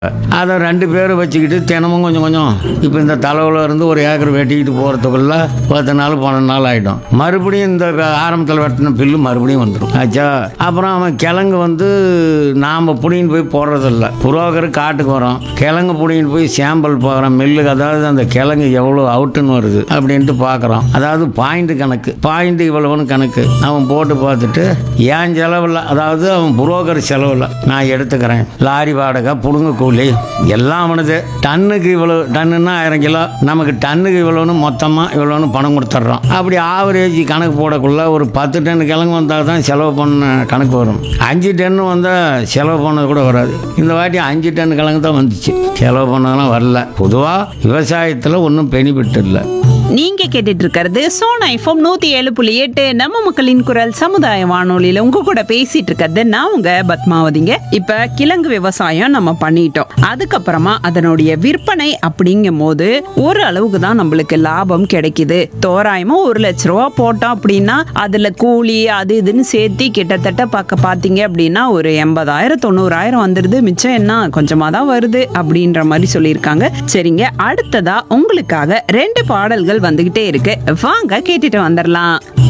அதை ரெண்டு பேரை வச்சுக்கிட்டு தினமும் கொஞ்சம் கொஞ்சம் இப்போ இந்த தலைவில் இருந்து ஒரு ஏக்கர் வெட்டிக்கிட்டு போகிறதுக்குள்ள பத்து நாள் பன்னெண்டு நாள் ஆகிடும் மறுபடியும் இந்த ஆரம்பத்தில் வெட்டின பில்லு மறுபடியும் வந்துடும் ஆச்சா அப்புறம் அவன் கிழங்கு வந்து நாம் புடிங்கிட்டு போய் போடுறதில்ல புரோக்கர் காட்டுக்கு வரோம் கிழங்கு புடிங்கிட்டு போய் சாம்பிள் பார்க்குறோம் மில்லுக்கு அதாவது அந்த கிழங்கு எவ்வளோ அவுட்டுன்னு வருது அப்படின்ட்டு பார்க்குறோம் அதாவது பாயிண்ட் கணக்கு பாயிண்ட் இவ்வளவுன்னு கணக்கு அவன் போட்டு பார்த்துட்டு ஏன் செலவில் அதாவது அவன் புரோக்கர் செலவில் நான் எடுத்துக்கிறேன் லாரி வாடகை புடுங்க கூலி எல்லாம் அவனுது டன்னுக்கு இவ்வளோ டன்னுன்னா ஆயிரம் கிலோ நமக்கு டன்னுக்கு இவ்வளோன்னு மொத்தமாக இவ்வளோன்னு பணம் கொடுத்துட்றோம் அப்படி ஆவரேஜ் கணக்கு போடக்குள்ள ஒரு பத்து டன் கிழங்கு வந்தால் தான் செலவு பண்ண கணக்கு வரும் அஞ்சு டன்னு வந்தால் செலவு பண்ணது கூட வராது இந்த வாட்டி அஞ்சு டன் கிழங்கு தான் வந்துச்சு செலவு பண்ணதெல்லாம் வரல பொதுவாக விவசாயத்தில் ஒன்றும் பெனிஃபிட் இல்லை நீங்க கேட்டுட்டு இருக்கிறது சோனா எஃப்எம் நூத்தி ஏழு புள்ளி எட்டு நம்ம மக்களின் குரல் சமுதாய வானொலியில உங்க கூட பேசிட்டு இருக்கிறது நான் உங்க பத்மாவதிங்க இப்ப கிழங்கு விவசாயம் நம்ம பண்ணிட்டோம் அதுக்கப்புறமா அதனுடைய விற்பனை அப்படிங்கும் போது ஒரு அளவுக்கு தான் நம்மளுக்கு லாபம் கிடைக்குது தோராயமா ஒரு லட்ச ரூபா போட்டோம் அப்படின்னா அதுல கூலி அது இதுன்னு சேர்த்து கிட்டத்தட்ட பார்க்க பாத்தீங்க அப்படின்னா ஒரு எண்பதாயிரம் தொண்ணூறாயிரம் வந்துடுது மிச்சம் என்ன கொஞ்சமா தான் வருது அப்படின்ற மாதிரி சொல்லியிருக்காங்க சரிங்க அடுத்ததா உங்களுக்காக ரெண்டு பாடல்கள் வந்துகிட்டே இருக்கு வாங்க கேட்டுட்டு வந்துடலாம்